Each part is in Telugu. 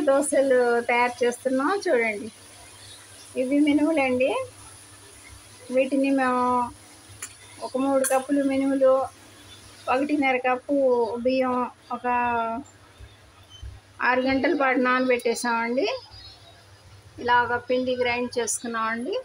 దోశలు తయారు చేస్తున్నాం చూడండి ఇవి మినుములండి వీటిని మేము ఒక మూడు కప్పులు మినుములు ఒకటిన్నర కప్పు బియ్యం ఒక ఆరు గంటల పాటు నానబెట్టేసామండి ఇలాగ పిండి గ్రైండ్ చేసుకున్నామండి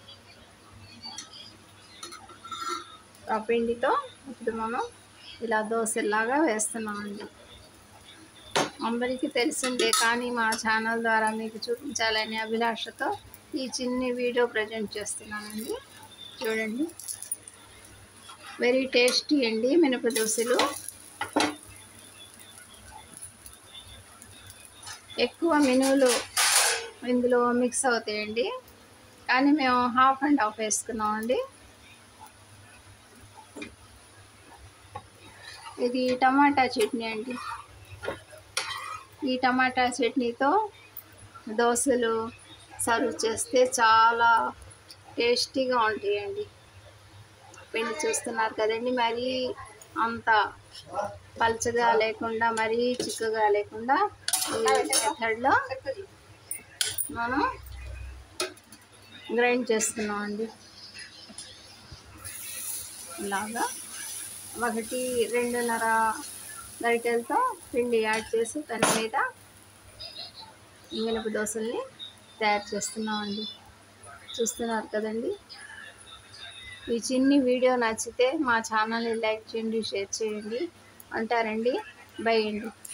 ఆ పిండితో ఇప్పుడు మనం ఇలా దోశలాగా వేస్తున్నామండి అందరికీ తెలిసిందే కానీ మా ఛానల్ ద్వారా మీకు చూపించాలనే అభిలాషతో ఈ చిన్ని వీడియో ప్రజెంట్ చేస్తున్నానండి చూడండి వెరీ టేస్టీ అండి మినప దోశలు ఎక్కువ మెనువులు ఇందులో మిక్స్ అవుతాయండి కానీ మేము హాఫ్ అండ్ హాఫ్ వేసుకున్నామండి ఇది టమాటా చట్నీ అండి ఈ టమాటా చట్నీతో దోశలు సర్వ్ చేస్తే చాలా టేస్టీగా ఉంటాయండి పిండి చూస్తున్నారు కదండి మరీ అంత పల్చగా లేకుండా మరీ చిక్కగా లేకుండా ఈ మెథడ్లో మనం గ్రైండ్ చేసుకున్నామండి ఇలాగా ఒకటి రెండున్నర గరిటెలతో పిండి యాడ్ చేసి దాని మీద మినప దోశల్ని తయారు చేస్తున్నామండి చూస్తున్నారు కదండి ఈ చిన్ని వీడియో నచ్చితే మా ఛానల్ని లైక్ చేయండి షేర్ చేయండి అంటారండి బై అండి